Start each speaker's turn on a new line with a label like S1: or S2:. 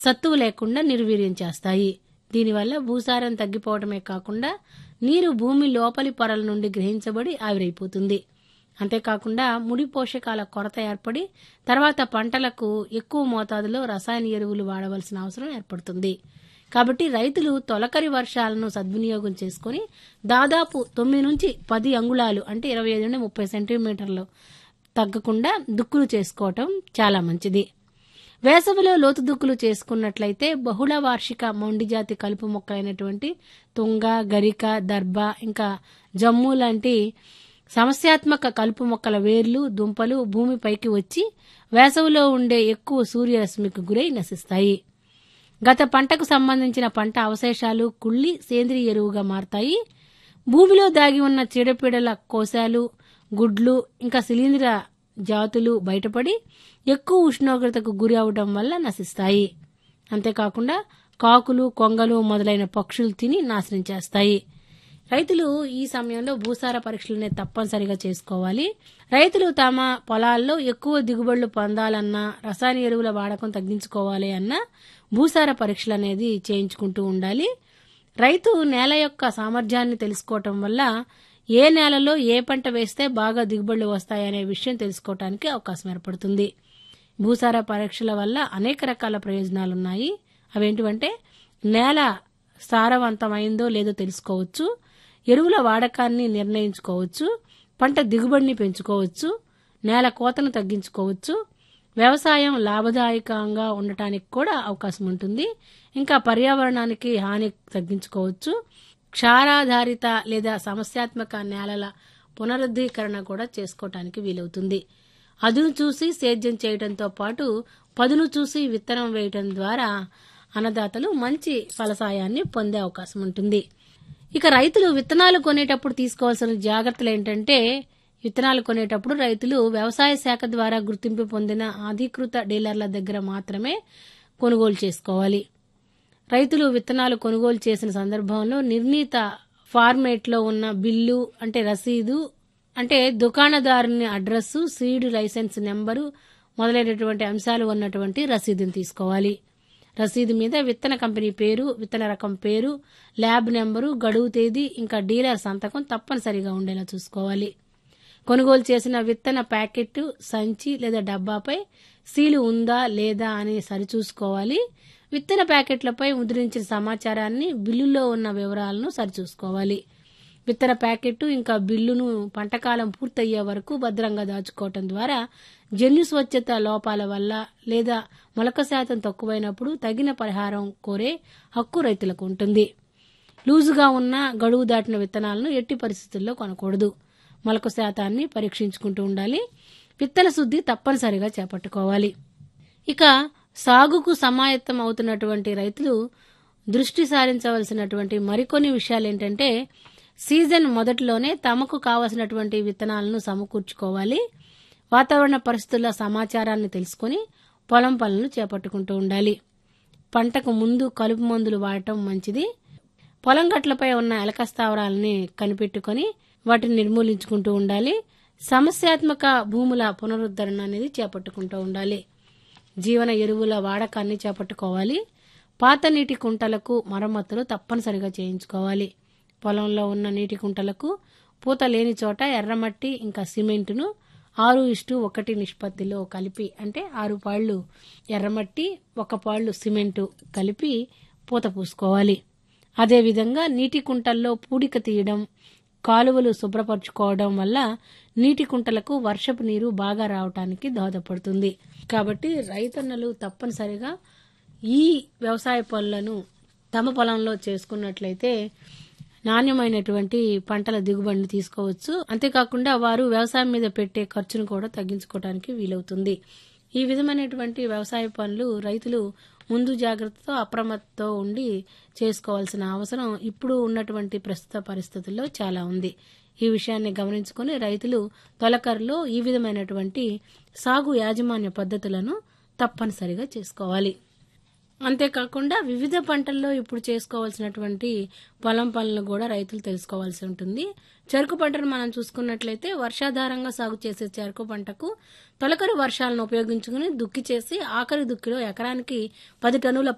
S1: సత్తువు లేకుండా నిర్వీర్యం చేస్తాయి దీనివల్ల భూసారం తగ్గిపోవడమే కాకుండా నీరు భూమి లోపలి పొరల నుండి గ్రహించబడి ఆవిరైపోతుంది అంతేకాకుండా ముడి పోషకాల కొరత ఏర్పడి తర్వాత పంటలకు ఎక్కువ మోతాదులో రసాయన ఎరువులు వాడవలసిన అవసరం ఏర్పడుతుంది కాబట్టి రైతులు తొలకరి వర్షాలను సద్వినియోగం చేసుకుని దాదాపు తొమ్మిది నుంచి పది అంగుళాలు అంటే ఇరవై ఐదు నుండి ముప్పై సెంటీమీటర్లు తగ్గకుండా దుక్కులు చేసుకోవటం చాలా మంచిది వేసవిలో లోతు దుక్కులు చేసుకున్నట్లయితే బహుళ వార్షిక మొండిజాతి కలుపు మొక్కలైనటువంటి తుంగ గరిక దర్భ ఇంకా జమ్ము లాంటి సమస్యాత్మక కలుపు మొక్కల వేర్లు దుంపలు భూమిపైకి వచ్చి వేసవిలో ఉండే ఎక్కువ సూర్యరశ్మికి గురై నశిస్తాయి గత పంటకు సంబంధించిన పంట అవశేషాలు కుళ్ళి సేంద్రియ ఎరువుగా మారతాయి భూమిలో దాగి ఉన్న చీడపీడల కోశాలు గుడ్లు ఇంకా శిలీంద్ర జాతులు బయటపడి ఎక్కువ ఉష్ణోగ్రతకు గురి అవడం వల్ల నశిస్తాయి అంతేకాకుండా కాకులు కొంగలు మొదలైన పక్షులు తిని నాశనం చేస్తాయి రైతులు ఈ సమయంలో భూసార పరీక్షలనే తప్పనిసరిగా చేసుకోవాలి రైతులు తమ పొలాల్లో ఎక్కువ దిగుబడులు పొందాలన్నా రసాయన ఎరువుల వాడకం తగ్గించుకోవాలి అన్నా భూసార పరీక్షలు అనేది చేయించుకుంటూ ఉండాలి రైతు నేల యొక్క సామర్థ్యాన్ని తెలుసుకోవటం వల్ల ఏ నేలలో ఏ పంట వేస్తే బాగా దిగుబడులు వస్తాయనే విషయం తెలుసుకోవటానికి అవకాశం ఏర్పడుతుంది భూసార పరీక్షల వల్ల అనేక రకాల ప్రయోజనాలున్నాయి అవేంటివంటే నేల సారవంతమైందో లేదో తెలుసుకోవచ్చు ఎరువుల వాడకాన్ని నిర్ణయించుకోవచ్చు పంట దిగుబడిని పెంచుకోవచ్చు నేల కోతను తగ్గించుకోవచ్చు వ్యవసాయం లాభదాయకంగా ఉండటానికి కూడా అవకాశం ఉంటుంది ఇంకా పర్యావరణానికి హాని తగ్గించుకోవచ్చు క్షారాధారిత లేదా సమస్యాత్మక నేలల పునరుద్ధీకరణ కూడా చేసుకోవటానికి వీలవుతుంది అదును చూసి సేద్యం చేయడంతో పాటు పదును చూసి విత్తనం వేయటం ద్వారా అన్నదాతలు మంచి ఫలసాయాన్ని పొందే అవకాశం ఉంటుంది ఇక రైతులు విత్తనాలు కొనేటప్పుడు తీసుకోవాల్సిన జాగ్రత్తలు ఏంటంటే విత్తనాలు కొనేటప్పుడు రైతులు వ్యవసాయ శాఖ ద్వారా గుర్తింపు పొందిన అధీకృత డీలర్ల దగ్గర మాత్రమే కొనుగోలు చేసుకోవాలి రైతులు విత్తనాలు కొనుగోలు చేసిన సందర్భంలో నిర్ణీత ఫార్మేట్లో ఉన్న బిల్లు అంటే రసీదు అంటే దుకాణదారుని అడ్రస్సు సీడ్ లైసెన్స్ నెంబరు మొదలైనటువంటి అంశాలు ఉన్నటువంటి రసీదుని తీసుకోవాలి రసీదు మీద విత్తన కంపెనీ పేరు విత్తన రకం పేరు ల్యాబ్ నెంబరు గడువు తేదీ ఇంకా డీలర్ సంతకం తప్పనిసరిగా ఉండేలా చూసుకోవాలి కొనుగోలు చేసిన విత్తన ప్యాకెట్ సంచి లేదా డబ్బాపై సీలు ఉందా లేదా అని సరిచూసుకోవాలి విత్తన ప్యాకెట్లపై ముద్రించిన సమాచారాన్ని బిల్లులో ఉన్న వివరాలను సరిచూసుకోవాలి విత్తన ప్యాకెట్ ఇంకా బిల్లును పంటకాలం పూర్తయ్యే వరకు భద్రంగా దాచుకోవటం ద్వారా జన్యు స్వచ్ఛత లోపాల వల్ల లేదా మొలక శాతం తక్కువైనప్పుడు తగిన పరిహారం కోరే హక్కు రైతులకు ఉంటుంది లూజుగా ఉన్న గడువు దాటిన విత్తనాలను ఎట్టి పరిస్థితుల్లో కొనకూడదు మొలక శాతాన్ని పరీక్షించుకుంటూ ఉండాలి విత్తన శుద్ధి తప్పనిసరిగా చేపట్టుకోవాలి ఇక సాగుకు సమాయత్తం అవుతున్నటువంటి రైతులు దృష్టి సారించవలసినటువంటి మరికొన్ని విషయాలు ఏంటంటే సీజన్ మొదటిలోనే తమకు కావలసినటువంటి విత్తనాలను సమకూర్చుకోవాలి వాతావరణ పరిస్థితుల సమాచారాన్ని తెలుసుకుని పొలం పనులను చేపట్టుకుంటూ ఉండాలి పంటకు ముందు కలుపు మందులు వాడటం మంచిది పొలం గట్లపై ఉన్న ఎలక స్థావరాలని కనిపెట్టుకొని వాటిని నిర్మూలించుకుంటూ ఉండాలి సమస్యాత్మక భూముల పునరుద్ధరణ అనేది చేపట్టుకుంటూ ఉండాలి జీవన ఎరువుల వాడకాన్ని చేపట్టుకోవాలి పాత నీటి కుంటలకు మరమ్మతులు తప్పనిసరిగా చేయించుకోవాలి పొలంలో ఉన్న నీటి కుంటలకు పూత లేని చోట ఎర్రమట్టి ఇంకా సిమెంటును ఆరు ఇష్టు ఒకటి నిష్పత్తిలో కలిపి అంటే ఆరు పాళ్ళు ఎర్రమట్టి ఒక పాళ్ళు సిమెంటు కలిపి పూత పూసుకోవాలి అదేవిధంగా నీటి కుంటల్లో పూడిక తీయడం కాలువలు శుభ్రపరచుకోవడం వల్ల నీటి కుంటలకు వర్షపు నీరు బాగా రావటానికి దోహదపడుతుంది కాబట్టి రైతన్నలు తప్పనిసరిగా ఈ వ్యవసాయ పనులను తమ పొలంలో చేసుకున్నట్లయితే నాణ్యమైనటువంటి పంటల దిగుబడిని తీసుకోవచ్చు అంతేకాకుండా వారు వ్యవసాయం మీద పెట్టే ఖర్చును కూడా తగ్గించుకోవడానికి వీలవుతుంది ఈ విధమైనటువంటి వ్యవసాయ పనులు రైతులు ముందు జాగ్రత్తతో అప్రమత్తతో ఉండి చేసుకోవాల్సిన అవసరం ఇప్పుడు ఉన్నటువంటి ప్రస్తుత పరిస్థితుల్లో చాలా ఉంది ఈ విషయాన్ని గమనించుకుని రైతులు తొలకరిలో ఈ విధమైనటువంటి సాగు యాజమాన్య పద్ధతులను తప్పనిసరిగా చేసుకోవాలి అంతేకాకుండా వివిధ పంటల్లో ఇప్పుడు చేసుకోవాల్సినటువంటి పొలం పనులు కూడా రైతులు తెలుసుకోవాల్సి ఉంటుంది చెరుకు పంటను మనం చూసుకున్నట్లయితే వర్షాధారంగా సాగు చేసే చెరుకు పంటకు తొలకరి వర్షాలను ఉపయోగించుకుని దుక్కి చేసి ఆఖరి దుక్కిలో ఎకరానికి పది టన్నుల